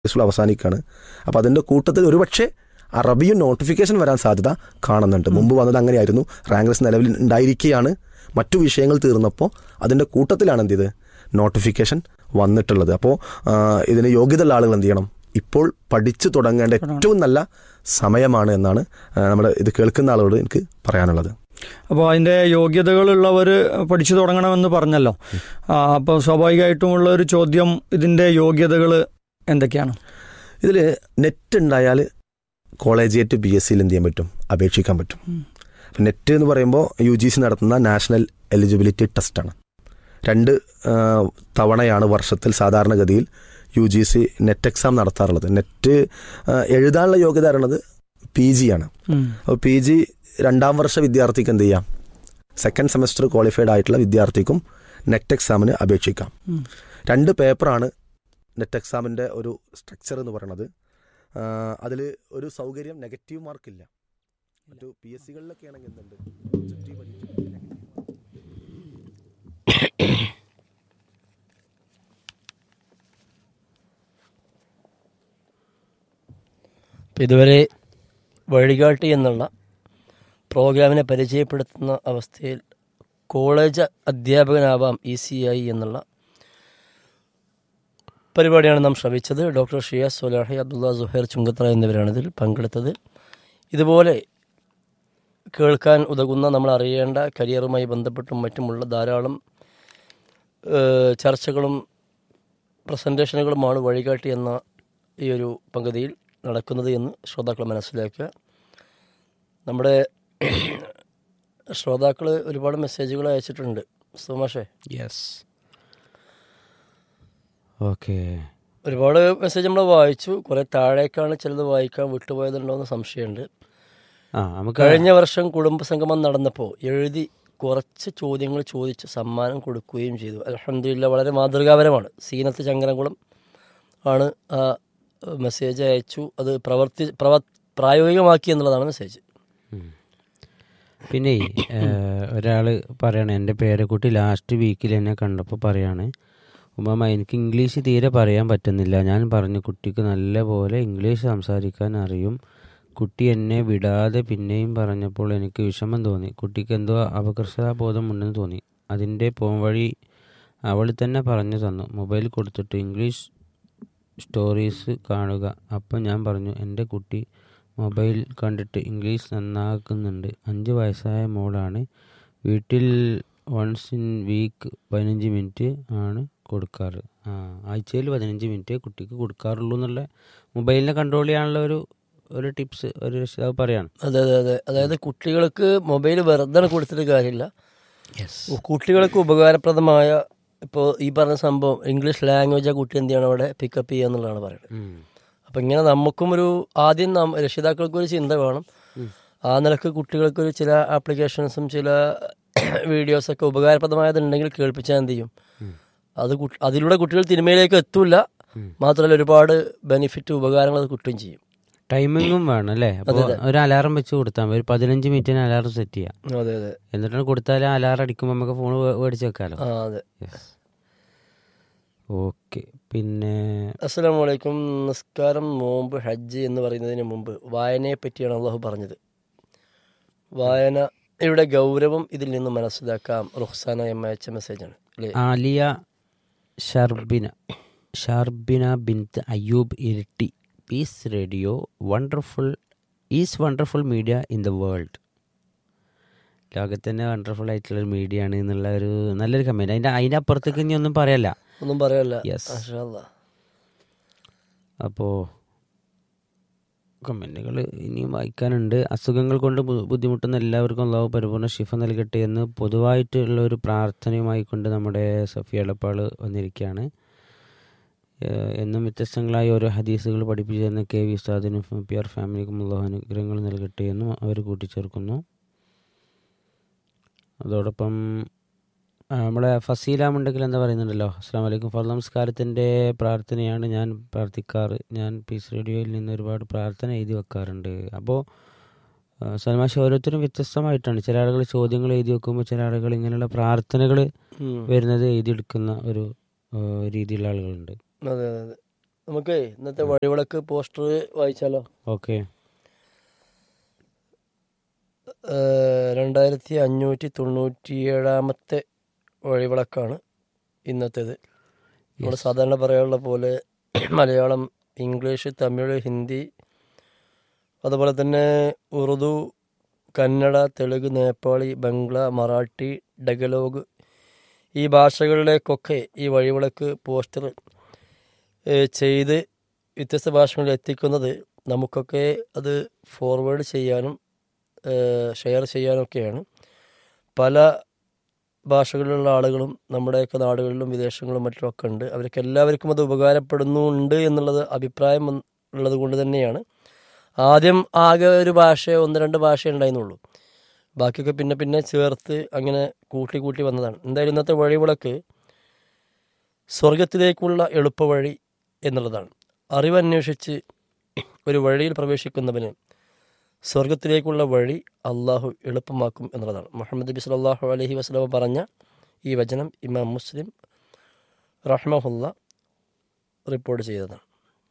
School അവസാനിക്കുകയാണ് അപ്പോൾ അതിൻ്റെ കൂട്ടത്തിൽ ഒരുപക്ഷെ അറബിയും നോട്ടിഫിക്കേഷൻ വരാൻ സാധ്യത കാണുന്നുണ്ട് മുമ്പ് വന്നത് അങ്ങനെയായിരുന്നു റാങ്ക് ലിസ്റ്റ് നിലവിൽ ഉണ്ടായിരിക്കുകയാണ് മറ്റു വിഷയങ്ങൾ തീർന്നപ്പോൾ അതിൻ്റെ കൂട്ടത്തിലാണ് എന്ത് ചെയ്ത് നോട്ടിഫിക്കേഷൻ വന്നിട്ടുള്ളത് അപ്പോൾ ഇതിന് യോഗ്യതയുള്ള ആളുകൾ എന്ത് ചെയ്യണം ഇപ്പോൾ പഠിച്ചു തുടങ്ങേണ്ട ഏറ്റവും നല്ല സമയമാണ് എന്നാണ് നമ്മൾ ഇത് കേൾക്കുന്ന ആളോട് എനിക്ക് പറയാനുള്ളത് അപ്പോൾ അതിൻ്റെ യോഗ്യതകളുള്ളവർ പഠിച്ചു തുടങ്ങണമെന്ന് പറഞ്ഞല്ലോ അപ്പോൾ സ്വാഭാവികമായിട്ടുമുള്ള ഒരു ചോദ്യം ഇതിൻ്റെ യോഗ്യതകൾ എന്തൊക്കെയാണ് ഇതിൽ നെറ്റ് ഉണ്ടായാൽ കോളേജിയേറ്റ് ബി എസ് സിയിൽ എന്ത് ചെയ്യാൻ പറ്റും അപേക്ഷിക്കാൻ പറ്റും ഉം. അപ്പം നെറ്റ് എന്ന് പറയുമ്പോൾ യു ജി സി നടത്തുന്ന നാഷണൽ എലിജിബിലിറ്റി ടെസ്റ്റാണ് രണ്ട് ആ, തവണയാണ് വർഷത്തിൽ സാധാരണഗതിയിൽ U G C NET exam നടത്താറുള്ളത് നെറ്റ് ആ, എഴുതാനുള്ള യോഗ്യത പറയുന്നത് പി ജി ആണ് ഉം. അപ്പോൾ പി ജി രണ്ടാം വർഷ വിദ്യാർത്ഥിക്ക് എന്ത് ചെയ്യാം സെക്കൻഡ് സെമസ്റ്റർ ക്വാളിഫൈഡ് ആയിട്ടുള്ള വിദ്യാർത്ഥിക്കും നെറ്റ് എക്സാമിന് അപേക്ഷിക്കാം ഉം. രണ്ട് പേപ്പറാണ് നെറ്റ് എക്സാമിൻ്റെ ഒരു സ്ട്രക്ചർ എന്ന് പറയുന്നത് അതിൽ ഒരു സൗകര്യം നെഗറ്റീവ് മാർക്കില്ല മറ്റു പി എസ് സികളിലൊക്കെ ആണെങ്കിൽ എന്തുണ്ട് പോസിറ്റീവ് പരീക്ഷ negative mark. അപ്പം ഇതുവരെ വഴികാട്ടി എന്നുള്ള പ്രോഗ്രാമിനെ പരിചയപ്പെടുത്തുന്ന അവസ്ഥയിൽ കോളേജ് അധ്യാപകനാവാം ഇ സി ഐ എന്നുള്ള പരിപാടിയാണ് നാം ശ്രമിച്ചത് ഡോക്ടർ ഷിയാസ് സൊലാഹി അബ്ദുള്ള സുഹൈർ ചുങ്കത്തറ എന്നിവരാണ് ഇതിൽ പങ്കെടുത്തത് ഇതുപോലെ കേൾക്കാൻ ഉതകുന്ന നമ്മൾ അറിയേണ്ട കരിയറുമായി ബന്ധപ്പെട്ടും മറ്റുമുള്ള ധാരാളം ഏഹ്, ചർച്ചകളും പ്രസൻറ്റേഷനുകളുമാണ് വഴികാട്ടി എന്ന ഈ ഒരു പങ്കുതിയിൽ നടക്കുന്നത് എന്ന് ശ്രോതാക്കൾ മനസ്സിലാക്കുക നമ്മുടെ ശ്രോതാക്കൾ ഒരുപാട് മെസ്സേജുകൾ അയച്ചിട്ടുണ്ട് സുമാഷേ യെസ് ഓക്കെ ഒരുപാട് മെസ്സേജ് നമ്മൾ വായിച്ചു കുറേ താഴേക്കാണ് ചിലത് വായിക്കാൻ വിട്ടുപോയതുണ്ടോ എന്ന് സംശയമുണ്ട് ആ നമുക്ക് കഴിഞ്ഞ വർഷം കുടുംബസംഗമം നടന്നപ്പോൾ എഴുതി കുറച്ച് ചോദ്യങ്ങൾ ചോദിച്ച് സമ്മാനം കൊടുക്കുകയും ചെയ്തു അലഹമില്ല വളരെ മാതൃകാപരമാണ് സീനത്ത് ചങ്കരംകുളം ആണ് ആ മെസ്സേജ് അയച്ചു അത് പ്രവർത്തി പ്രവ പ്രായോഗികമാക്കി എന്നുള്ളതാണ് മെസ്സേജ് ഉം. പിന്നെ ഒരാൾ പറയണേ എൻ്റെ പേരക്കുട്ടി ലാസ്റ്റ് വീക്കിൽ എന്നെ കണ്ടപ്പോൾ പറയാണ് ഉമ്മ എനിക്ക് ഇംഗ്ലീഷ് തീരെ പറയാൻ പറ്റുന്നില്ല ഞാൻ പറഞ്ഞു കുട്ടിക്ക് നല്ല പോലെ ഇംഗ്ലീഷ് സംസാരിക്കാൻ അറിയും കുട്ടി എന്നെ വിടാതെ പിന്നെയും പറഞ്ഞപ്പോൾ എനിക്ക് വിഷമം തോന്നി കുട്ടിക്ക് എന്തോ അപകർഷതാബോധം ഉണ്ടെന്ന് തോന്നി അതിൻ്റെ പോംവഴി അവൾ തന്നെ പറഞ്ഞു തന്നു മൊബൈൽ കൊടുത്തിട്ട് ഇംഗ്ലീഷ് സ്റ്റോറീസ് കാണുക അപ്പം ഞാൻ പറഞ്ഞു എൻ്റെ കുട്ടി മൊബൈൽ കണ്ടിട്ട് ഇംഗ്ലീഷ് നന്നാക്കുന്നുണ്ട് അഞ്ച് വയസ്സായ മോളാണ് വീട്ടിൽ വൺസ് ഇൻ വീക്ക് പതിനഞ്ച് മിനിറ്റ് ആണ് കൊടുക്കാറ് ആ ആഴ്ചയിൽ പതിനഞ്ച് മിനിറ്റ് കുട്ടിക്ക് കൊടുക്കാറുള്ളൂ എന്നുള്ള മൊബൈലിനെ കൺട്രോൾ ചെയ്യാനുള്ള ഒരു ഒരു ടിപ്സ് ഒരു രക്ഷിതാവ് പറയാണ് അതെ അതെ അതെ അതായത് കുട്ടികൾക്ക് മൊബൈൽ വെറുതെ കൊടുത്തിട്ട് കാര്യമില്ല കുട്ടികൾക്ക് ഉപകാരപ്രദമായ ഇപ്പോൾ ഈ പറഞ്ഞ സംഭവം ഇംഗ്ലീഷ് ലാംഗ്വേജ് ആ കുട്ടി എന്ത് ചെയ്യണം അവിടെ പിക്കപ്പ് ചെയ്യുക എന്നുള്ളതാണ് പറയുന്നത് ഉം. അപ്പം ഇങ്ങനെ നമുക്കും ഒരു ആദ്യം നാം രക്ഷിതാക്കൾക്കും ഒരു ചിന്ത വേണം ആ നിലക്ക് കുട്ടികൾക്കൊരു ചില ആപ്ലിക്കേഷൻസും ചില വീഡിയോസൊക്കെ ഉപകാരപ്രദമായതുണ്ടെങ്കിൽ കേൾപ്പിച്ചാൽ എന്ത് ചെയ്യും അത് കു- അതിലൂടെ കുട്ടികൾ തിന്മയിലേക്ക് എത്തൂല മാത്രമല്ല ഒരുപാട് ബെനിഫിറ്റ് ഉപകാരങ്ങൾ അത് കിട്ടുകയും ചെയ്യും ടൈമിങ്ങും വേണം അല്ലേ അപ്പോൾ ഒരു അലാറം വെച്ച് കൊടുത്താൽ മതി ഒരു പതിനഞ്ച് മിനിറ്റിന് അലാറം സെറ്റ് ചെയ്യാം അതെ അതെ എന്നിട്ടാണ് കൊടുത്താൽ അലാറം അടിക്കുമ്പോൾ നമുക്ക് ഫോൺ മേടിച്ച് വെക്കാമല്ലോ ആ അതെ ഓക്കെ പിന്നെ അസ്സലാമു അലൈക്കും നിസ്കാരം നോമ്പ് ഹജ്ജ് എന്ന് പറയുന്നതിന് മുമ്പ് വായനയെ പറ്റിയാണ് അള്ളാഹു പറഞ്ഞത് വായനയുടെ ഗൗരവം ഇതിൽ നിന്ന് മനസ്സിലാക്കാം റുഹ്സാന എം അയച്ച മെസ്സേജാണ് അല്ലേ Aliya Sharbina Sharbina Binth Ayyub Iritty peace radio wonderful is wonderful media in the world ലോകത്ത് തന്നെ വണ്ടർഫുൾ ആയിട്ടുള്ള ഒരു മീഡിയ ആണ് എന്നുള്ള ഒരു നല്ലൊരു കമൻറ്റ് അതിൻ്റെ അതിൻ്റെ അപ്പുറത്തേക്ക് ഇനി ഒന്നും പറയല്ല ഒന്നും പറയാല്ല Yes. മാഷാ അല്ലാ. അപ്പോൾ കമൻറ്റുകൾ ഇനിയും വായിക്കാനുണ്ട് അസുഖങ്ങൾ കൊണ്ട് ബു- ബുദ്ധിമുട്ടുന്ന എല്ലാവർക്കും അള്ളാഹു പരിപൂർണ്ണ ശിഫ നൽകട്ടെ എന്ന് പൊതുവായിട്ടുള്ള ഒരു പ്രാർത്ഥനയുമായി കൊണ്ട് നമ്മുടെ സഫിയ എളപ്പാൾ വന്നിരിക്കുകയാണ് ഏഹ് എന്നും വ്യത്യസ്തങ്ങളായ ഓരോ ഹദീസുകൾ പഠിപ്പിച്ചു തരുന്ന കെ വി ഉസ്താദിനും പി ആർ ഫാമിലിക്കും അള്ളാഹു അനുഗ്രഹങ്ങൾ നൽകട്ടെ എന്നും അവർ കൂട്ടിച്ചേർക്കുന്നു അതോടൊപ്പം ആ, നമ്മളെ ഫസീല മുണ്ടെങ്കിൽ എന്താ പറയുന്നുണ്ടല്ലോ അസ്സാം വലൈക്കും ഫൽ നമസ്കാരത്തിൻ്റെ പ്രാർത്ഥനയാണ് ഞാൻ പ്രാർത്ഥിക്കാറ് ഞാൻ പീസ് റേഡിയോയിൽ നിന്ന് ഒരുപാട് പ്രാർത്ഥന എഴുതി വെക്കാറുണ്ട് അപ്പോൾ സൽമാഷ ഓരോരുത്തരും വ്യത്യസ്തമായിട്ടാണ് ചില ആളുകൾ ചോദ്യങ്ങൾ എഴുതി വെക്കുമ്പോൾ ചില ആളുകൾ ഇങ്ങനെയുള്ള പ്രാർത്ഥനകൾ ഉം. വരുന്നത് എഴുതിയെടുക്കുന്ന ഒരു ആ, രീതിയിലുള്ള ആളുകളുണ്ട് അതെ അതെ അതെ നമുക്ക് ഇന്നത്തെ വഴിവിളക്ക് പോസ്റ്റർ വായിച്ചാലോ ഓക്കെ ഏഹ് രണ്ടായിരത്തി അഞ്ഞൂറ്റി തൊണ്ണൂറ്റിയേഴാമത്തെ വഴിവിളക്കാണ് ഇന്നത്തേത് നമ്മൾ സാധാരണ പറയാനുള്ള പോലെ മലയാളം ഇംഗ്ലീഷ് തമിഴ് ഹിന്ദി അതുപോലെ തന്നെ ഉറുദു കന്നഡ തെലുങ്ക് നേപ്പാളി ബംഗ്ല മറാഠി ഡഗലോഗ് ഈ ഭാഷകളിലേക്കൊക്കെ ഈ വഴിവിളക്ക് പോസ്റ്റർ ഏഹ് ചെയ്ത് വ്യത്യസ്ത ഭാഷകളിൽ എത്തിക്കുന്നത് നമുക്കൊക്കെ അത് ഫോർവേഡ് ചെയ്യാനും ഏഹ് ഷെയർ ചെയ്യാനൊക്കെയാണ് പല ഭാഷകളിലുള്ള ആളുകളും നമ്മുടെയൊക്കെ നാടുകളിലും വിദേശങ്ങളിലും മറ്റുമൊക്കെ ഉണ്ട് അവർക്ക് എല്ലാവർക്കും അത് ഉപകാരപ്പെടുന്നുണ്ട് എന്നുള്ളത് അഭിപ്രായം വന്ന് ഉള്ളത് കൊണ്ട് തന്നെയാണ് ആദ്യം ആകെ ഒരു ഭാഷ ഒന്ന് രണ്ട് ഭാഷ ഉണ്ടായിരുന്നുള്ളൂ ബാക്കിയൊക്കെ പിന്നെ പിന്നെ ചേർത്ത് അങ്ങനെ കൂട്ടി കൂട്ടി വന്നതാണ് എന്തായാലും ഇന്നത്തെ വഴിവിളക്ക് സ്വർഗത്തിലേക്കുള്ള എളുപ്പവഴി എന്നുള്ളതാണ് അറിവന്വേഷിച്ച് ഒരു വഴിയിൽ പ്രവേശിക്കുന്നവന് സ്വർഗത്തിലേക്കുള്ള വഴി അള്ളാഹു എളുപ്പമാക്കും എന്നുള്ളതാണ് മുഹമ്മദ് നബി സല്ലല്ലാഹു അലൈഹി വസല്ലമ പറഞ്ഞ ഈ വചനം ഇമാം മുസ്ലിം റഹ്മഹുല്ല റിപ്പോർട്ട് ചെയ്തതാണ്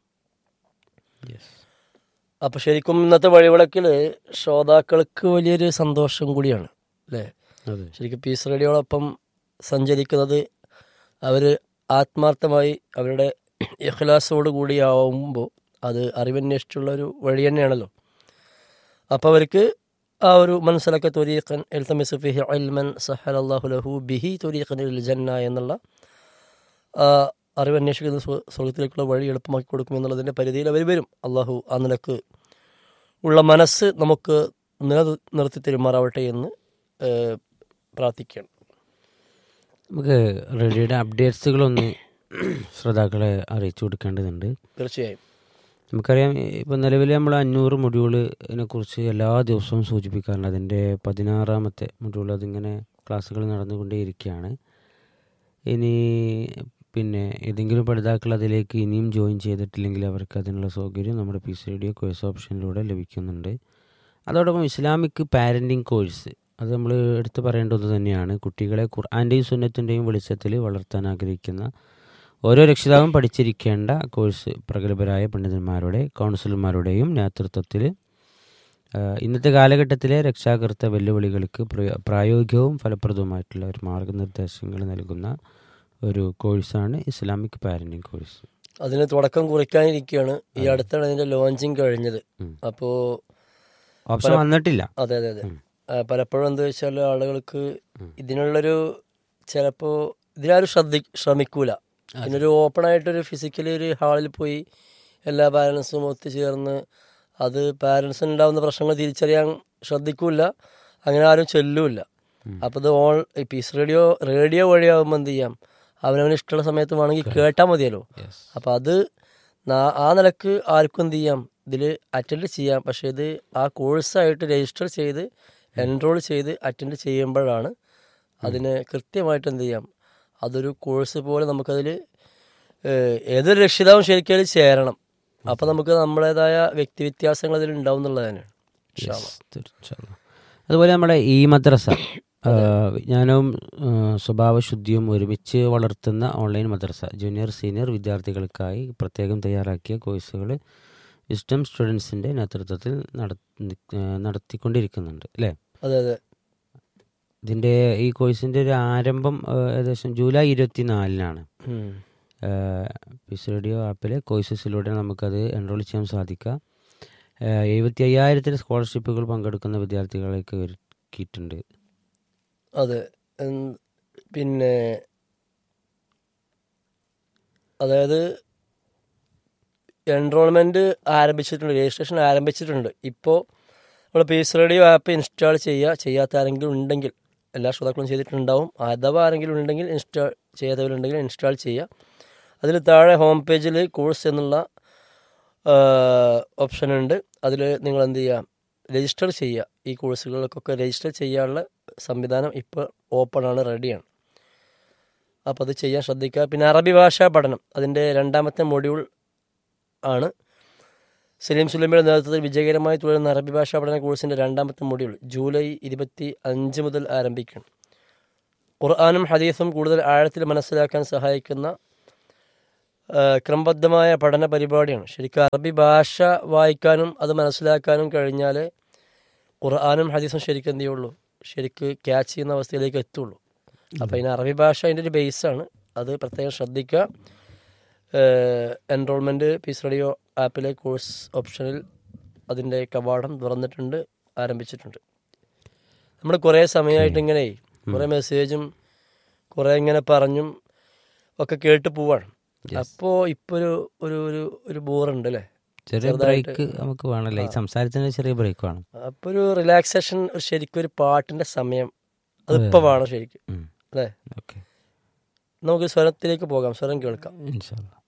അപ്പോൾ ശരിക്കും ഇന്നത്തെ വഴിവിളക്കിൽ ശ്രോതാക്കൾക്ക് വലിയൊരു സന്തോഷം കൂടിയാണ് അല്ലേ അതെ ശരിക്കും പീസ് റേഡിയോടൊപ്പം സഞ്ചരിക്കുന്നത് അവർ ആത്മാർത്ഥമായി അവരുടെ ഇഖ്ലാസോട് കൂടിയാവുമ്പോൾ അത് അറിവന്വേഷിച്ചുള്ള ഒരു വഴി തന്നെയാണല്ലോ അപ്പോൾ അവർക്ക് ആ ഒരു മനസ്സിലൊക്കെ തൊരീഖൻ എൽത്തമിസ് ഫിഹി അൽമൻ സഹൽ അള്ളാഹു ലഹു ബിഹി തൊരീഖൻ ജന്ന എന്നുള്ള ആ അറിവന്വേഷിക്കുന്ന സ്വ- സ്വർഗത്തിലേക്കുള്ള വഴി എളുപ്പമാക്കി കൊടുക്കും എന്നുള്ളതിൻ്റെ പരിധിയിൽ അവർ വരും അള്ളാഹു ആ നിലക്ക് ഉള്ള മനസ്സ് നമുക്ക് നിലനിർത്തി തരുമാറാവട്ടെ എന്ന് ഏഹ്, പ്രാർത്ഥിക്കുകയാണ് നമുക്ക് റേഡിയോയുടെ അപ്ഡേറ്റ്സുകളൊന്ന് ശ്രോതാക്കളെ അറിയിച്ചു കൊടുക്കേണ്ടതുണ്ട് തീർച്ചയായും നമുക്കറിയാം ഇപ്പോൾ നിലവിൽ നമ്മൾ അഞ്ഞൂറ് മൊഡ്യൂളിനെ കുറിച്ച് എല്ലാ ദിവസവും സൂചിപ്പിക്കാറുണ്ട് അതിൻ്റെ പതിനാറാമത്തെ മൊഡ്യൂൾ അതിങ്ങനെ ക്ലാസ്സുകൾ നടന്നുകൊണ്ടേയിരിക്കുകയാണ് ഇനി പിന്നെ ഏതെങ്കിലും പഠിതാക്കൾ അതിലേക്ക് ഇനിയും ജോയിൻ ചെയ്തിട്ടില്ലെങ്കിൽ അവർക്ക് അതിനുള്ള സൗകര്യം നമ്മുടെ പി സി റേഡിയോ കോഴ്സ് ഓപ്ഷനിലൂടെ ലഭിക്കുന്നുണ്ട് അതോടൊപ്പം ഇസ്ലാമിക് പാരൻറ്റിങ് കോഴ്സ് അത് നമ്മൾ എടുത്തു പറയേണ്ടത് തന്നെയാണ് കുട്ടികളെ ഖുർആൻ്റെയും സുന്നത്തിൻ്റെയും വെളിച്ചത്തിൽ വളർത്താൻ ആഗ്രഹിക്കുന്ന ഓരോ രക്ഷിതാവും പഠിച്ചിരിക്കേണ്ട കോഴ്സ് പ്രഗത്ഭരായ പണ്ഡിതന്മാരുടെ കൗൺസിലർമാരുടെയും നേതൃത്വത്തിൽ ആഹ് ഇന്നത്തെ കാലഘട്ടത്തിലെ രക്ഷാകർത്ത വെല്ലുവിളികൾക്ക് പ്രയോ- പ്രായോഗികവും ഫലപ്രദവുമായിട്ടുള്ള ഒരു മാർഗനിർദ്ദേശങ്ങൾ നൽകുന്ന ഒരു കോഴ്സാണ് ഇസ്ലാമിക് പാരൻറ്റിങ് കോഴ്സ് അതിന് തുടക്കം കുറിക്കാനിരിക്കുകയാണ് ഈ അടുത്താണ് അതിന്റെ ലോഞ്ചിങ് കഴിഞ്ഞത് ഉം. അപ്പോൾ ഓപ്ഷൻ വന്നിട്ടില്ല അതെ അതെ അതെ ഉം. ആ, പലപ്പോഴും എന്താ വെച്ചാൽ ആളുകൾക്ക് ഉം. ഇതിനുള്ളൊരു ചിലപ്പോൾ ഇതിനാരും ശ്രദ്ധി ശ്രമിക്കൂല ഇതിനൊരു ഓപ്പൺ ആയിട്ടൊരു ഫിസിക്കലി ഒരു ഹാളിൽ പോയി എല്ലാ പാരൻസും ഒത്തുചേർന്ന് അത് പാരൻസിന് ഉണ്ടാകുന്ന പ്രശ്നങ്ങൾ തിരിച്ചറിയാൻ ശ്രദ്ധിക്കൂല അങ്ങനെ ആരും ചെല്ലൂല്ല അപ്പോൾ ഇത് ഓൺ ഈ പീസ് റേഡിയോ റേഡിയോ വഴിയാകുമ്പോൾ എന്ത് ചെയ്യാം അവനവന് ഇഷ്ടമുള്ള സമയത്ത് വേണമെങ്കിൽ കേട്ടാൽ മതിയല്ലോ അപ്പോൾ അത് നാ- ആ നിലക്ക് ആർക്കും എന്ത് ചെയ്യാം ഇതിൽ അറ്റൻഡ് ചെയ്യാം പക്ഷേ ഇത് ആ കോഴ്സായിട്ട് രജിസ്റ്റർ ചെയ്ത് എൻറോൾ ചെയ്ത് അറ്റൻഡ് ചെയ്യുമ്പോഴാണ് അതിന് കൃത്യമായിട്ട് എന്ത് ചെയ്യാം അതൊരു കോഴ്സ് പോലെ നമുക്കതിൽ ഏതൊരു രക്ഷിതാവും ശരിക്കും അതിൽ ചേരണം അപ്പോൾ നമുക്ക് നമ്മുടേതായ വ്യക്തി വ്യത്യാസങ്ങൾ അതിൽ ഉണ്ടാവും എന്നുള്ളത് തന്നെയാണ് ഇൻഷാ അള്ളാ. തീർച്ചയായും അതുപോലെ നമ്മുടെ ഈ മദ്രസ ആ, വിജ്ഞാനവും ആ, സ്വഭാവശുദ്ധിയും ഒരുമിച്ച് വളർത്തുന്ന ഓൺലൈൻ മദ്രസ ജൂനിയർ സീനിയർ വിദ്യാർത്ഥികൾക്കായി പ്രത്യേകം തയ്യാറാക്കിയ കോഴ്സുകൾ വിസ്ഡം സ്റ്റുഡൻസിൻ്റെ നേതൃത്വത്തിൽ നടത്തി ആ, നടത്തിക്കൊണ്ടിരിക്കുന്നുണ്ട് അല്ലേ അതെ അതെ ഇതിൻ്റെ ഈ കോഴ്സിൻ്റെ ഒരു ആരംഭം ആ, ഏകദേശം ജൂലൈ ഇരുപത്തിനാലിനാണ് ഉം. പീസ് റേഡിയോ ആപ്പിലെ കോഴ്സസിലൂടെ നമുക്കത് എൻറോൾ ചെയ്യാൻ സാധിക്കാം എഴുപത്തി അയ്യായിരത്തിന് സ്കോളർഷിപ്പുകൾ പങ്കെടുക്കുന്ന വിദ്യാർത്ഥികളേക്ക് ഒരുക്കിയിട്ടുണ്ട് അതെ ഉം, പിന്നെ അതായത് എൻറോൾമെൻറ്റ് ആരംഭിച്ചിട്ടുണ്ട് രജിസ്ട്രേഷൻ ആരംഭിച്ചിട്ടുണ്ട് ഇപ്പോൾ നമ്മൾ പീസ് റേഡിയോ ആപ്പ് ഇൻസ്റ്റാൾ ചെയ്യുക ചെയ്യാത്ത ആരെങ്കിലും ഉണ്ടെങ്കിൽ എല്ലാ ശ്രോതാക്കളും ചെയ്തിട്ടുണ്ടാവും അഥവാ ആരെങ്കിലും ഉണ്ടെങ്കിൽ ഇൻസ്റ്റാൾ ചെയ്യാത്തവരുണ്ടെങ്കിൽ ഇൻസ്റ്റാൾ ചെയ്യുക അതിൽ താഴെ ഹോം പേജിൽ കോഴ്സ് എന്നുള്ള ഓപ്ഷൻ ഉണ്ട് അതിൽ നിങ്ങൾ എന്ത് ചെയ്യുക രജിസ്റ്റർ ചെയ്യുക ഈ കോഴ്സുകൾക്കൊക്കെ രജിസ്റ്റർ ചെയ്യാനുള്ള സംവിധാനം ഇപ്പോൾ ഓപ്പൺ ആണ് റെഡിയാണ് അപ്പോൾ അത് ചെയ്യാൻ ശ്രദ്ധിക്കുക പിന്നെ അറബി ഭാഷാ പഠനം അതിൻ്റെ രണ്ടാമത്തെ മൊഡ്യൂൾ ആണ് സലീം സുലൈമിയുടെ നേതൃത്വത്തിൽ വിജയകരമായി തുടരുന്ന അറബി ഭാഷാ പഠന കോഴ്സിൻ്റെ രണ്ടാമത്തെ മൊഡ്യൂൾ ജൂലൈ ഇരുപത്തി അഞ്ച് മുതൽ ആരംഭിക്കണം ഖുർആാനും ഹദീസും കൂടുതൽ ആഴത്തിൽ മനസ്സിലാക്കാൻ സഹായിക്കുന്ന ആ, ക്രമബദ്ധമായ പഠന പരിപാടിയാണ് ശരിക്കും അറബി ഭാഷ വായിക്കാനും അത് മനസ്സിലാക്കാനും കഴിഞ്ഞാൽ ഖുർആാനും ഹദീസും ശരിക്കും എന്ത് ചെയ്യുള്ളൂ ശരിക്ക് ക്യാച്ച് ചെയ്യുന്ന അവസ്ഥയിലേക്ക് എത്തുള്ളൂ അപ്പോൾ അതിന് അറബി ഭാഷ അതിൻ്റെ ഒരു ബേസാണ് അത് പ്രത്യേകം ശ്രദ്ധിക്കുക എൻറോൾമെൻറ്റ് പീസ് റേഡിയോ ആപ്പിലെ കോഴ്സ് ഓപ്ഷനിൽ അതിൻ്റെ കവാടം തുറന്നിട്ടുണ്ട് ആരംഭിച്ചിട്ടുണ്ട് നമ്മൾ കുറേ സമയമായിട്ട് ഇങ്ങനെ കുറേ മെസ്സേജും കുറേ ഇങ്ങനെ പറഞ്ഞും ഒക്കെ കേട്ട് പോവാണ് അപ്പോൾ ഇപ്പോൾ ഒരു ഒരു ഒരു ഒരു ബോറുണ്ട് അല്ലേ ചെറിയ ചെറുതായിട്ട് ബ്രേക്ക് നമുക്ക് വേണമല്ലോ ഈ സംസാരത്തിന് ചെറിയ ബ്രേക്ക് വേണം അപ്പോൾ ഒരു റിലാക്സേഷൻ ഒരു ശരിക്കും ഒരു പാട്ടിൻ്റെ സമയം അതിപ്പോൾ വേണം ശരിക്കും ഉം. അല്ലേ ഓക്കെ നമുക്ക് സ്വരത്തിലേക്ക് പോകാം സ്വരം കേൾക്കാം ഇൻഷാല്ലാ